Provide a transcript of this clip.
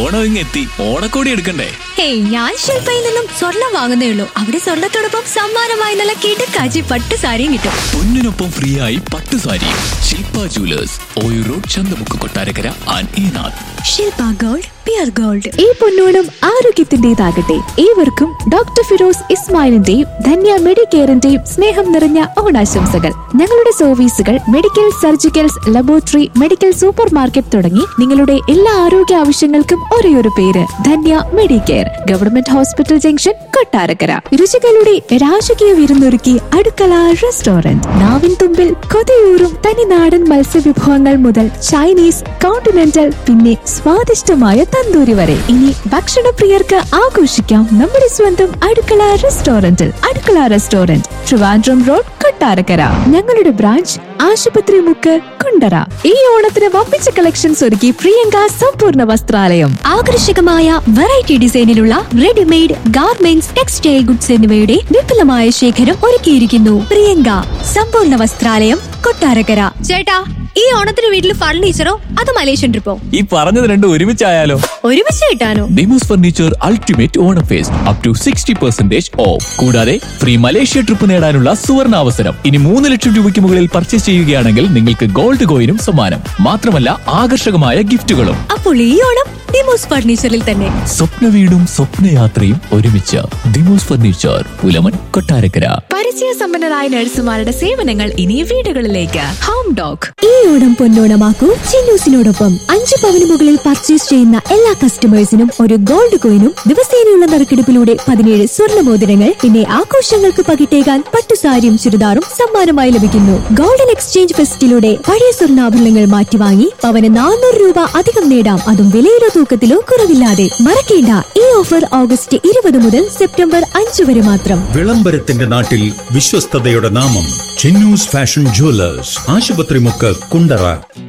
ഓണം ഇങ്ങെത്തി ഓണക്കോടി എടുക്കണ്ടേ ഹേയ് ഞാൻ ശില്പയിൽ നിന്നും സ്വർണം വാങ്ങുന്നേ ഉള്ളൂ അവിടെ സ്വർണത്തോടൊപ്പം സമ്മാനമായി നല്ല കിടക്കാച്ചി പട്ട് സാരിയും കിട്ടും പൊന്നിനൊപ്പം ഫ്രീ ആയി പട്ടു സാരി ശില്പ ജുവലേഴ്സ് ഓയു road Chanthamukku Kottarakkara and Enath Shilpa gold pure gold ഈ പൊന്നോണം ആരോഗ്യത്തിന്റേതാകട്ടെ ഏവർക്കും ഡോക്ടർ ഫിറോസ് ഇസ്മായിലിന്റെയും ധന്യ മെഡിക്കെയറിന്റെയും സ്നേഹം നിറഞ്ഞ ഓണാശംസകൾ ഞങ്ങളുടെ സർവീസുകൾ medical surgicals laboratory medical super market തുടങ്ങി നിങ്ങളുടെ എല്ലാ ആരോഗ്യ ആവശ്യങ്ങൾക്കും ഒരേയൊരു പേര് Dhanya medicare government hospital junction Kottarakkara രുചികളുടെ രാജകീയ വിരുന്നൊരുക്കി അടുക്കള റെസ്റ്റോറന്റ് നാവിൻ തുമ്പിൽ കൊതിയൂറും തനിനാടൻ മത്സ്യവിഭവങ്ങൾ മുതൽ ചൈനീസ് കോണ്ടിനെന്റൽ പിന്നെ സ്വാദിഷ്ടമായ തന്തൂരി വരെ ഇനി ഭക്ഷണപ്രിയർക്ക് ആഘോഷിക്കാം നമ്മുടെ സ്വന്തം അടുക്കള റെസ്റ്റോറന്റിൽ അടുക്കള റെസ്റ്റോറന്റ് ട്രിവാൻഡ്രം റോഡ് കൊട്ടാരക്കര ഞങ്ങളുടെ ബ്രാഞ്ച് ആശുപത്രി മുക്ക് കുണ്ടറ ഈ ഓണത്തിന് വമ്പിച്ച കളക്ഷൻസ് ഒരുക്കി പ്രിയങ്ക സമ്പൂർണ്ണ വസ്ത്രാലയം ആകർഷകമായ വെറൈറ്റി ഡിസൈനിലുള്ള റെഡിമെയ്ഡ് ഗാർമെന്റ്സ് ടെക്സ്റ്റൈൽ ഗുഡ്സ് എന്നിവയുടെ വിപുലമായ ശേഖരം ഒരുക്കിയിരിക്കുന്നു പ്രിയങ്ക സമ്പൂർണ്ണ വസ്ത്രാലയം കൊട്ടാരക്കര ചേട്ടാ ഈ ഓണത്തിന് വീട്ടിൽ ഫർണിച്ചറോ അത് മലേഷ്യൻ ട്രിപ്പോ ഈ പറഞ്ഞത് രണ്ടും ഒരുമിച്ചായാലോ ഒരുമിച്ച് കിട്ടാനോ Nimo's furniture ultimate Onam fest up to sixty percentage off കൂടാതെ ഫ്രീ മലേഷ്യ ട്രിപ്പ് നേടാനുള്ള സുവർണ അവസരം ഇനി മൂന്ന് ലക്ഷം രൂപയ്ക്ക് മുകളിൽ പർച്ചേസ് ചെയ്യുകയാണെങ്കിൽ നിങ്ങൾക്ക് ഗോൾഡ് കോയിനും സമ്മാനം മാത്രമല്ല ആകർഷകമായ ഗിഫ്റ്റുകളും അപ്പോൾ ഈ ഓണം ഡിമോസ് ഫർണിച്ചറിൽ തന്നെ സ്വപ്ന വീടും സ്വപ്നയാത്രയും ഒരുമിച്ച് ദിമോസ് ഫർണിച്ചർ പുലമൻ കൊട്ടാരക്കര പരിചയസമ്പന്നരായ നഴ്സുമാരുടെ സേവനങ്ങൾ ഇനി വീടുകളിലേക്ക് ഹോം ഡോഗ് ഈ ഓണം പൊന്നോണമാക്കൂ ചിന്നൂസിനോടൊപ്പം അഞ്ച് പവന് മുകളിൽ പർച്ചേസ് ചെയ്യുന്ന എല്ലാ കസ്റ്റമേഴ്സിനും ഒരു ഗോൾഡ് കോയിനും ദിവസേനയുള്ള നറുക്കെടുപ്പിലൂടെ പതിനേഴ് സ്വർണ്ണ മോതിരങ്ങൾ പിന്നെ ആഘോഷങ്ങൾക്ക് പകിട്ടേകാൻ പട്ടുസാരിയും ചുരിദാറും സമ്മാനമായി ലഭിക്കുന്നു ഗോൾഡൻ എക്സ്ചേഞ്ച് ഫെസ്റ്റിലൂടെ പഴയ സ്വർണ്ണാഭരണങ്ങൾ മാറ്റി വാങ്ങി പവന് നാനൂറ് രൂപ അധികം നേടാം അതും വിലയിലോ തൂക്കത്തിലോ കുറവില്ലാതെ മറക്കേണ്ട ഈ ഓഫർ ഓഗസ്റ്റ് ഇരുപത് മുതൽ സെപ്റ്റംബർ അഞ്ച് വരെ മാത്രം വിളംബരത്തിന്റെ നാട്ടിൽ വിശ്വസ്തതയുടെ നാമം ചിന്നൂസ് ഫാഷൻ ജുവലേഴ്സ് ആശുപത്രി മുക്ക് കുണ്ടറ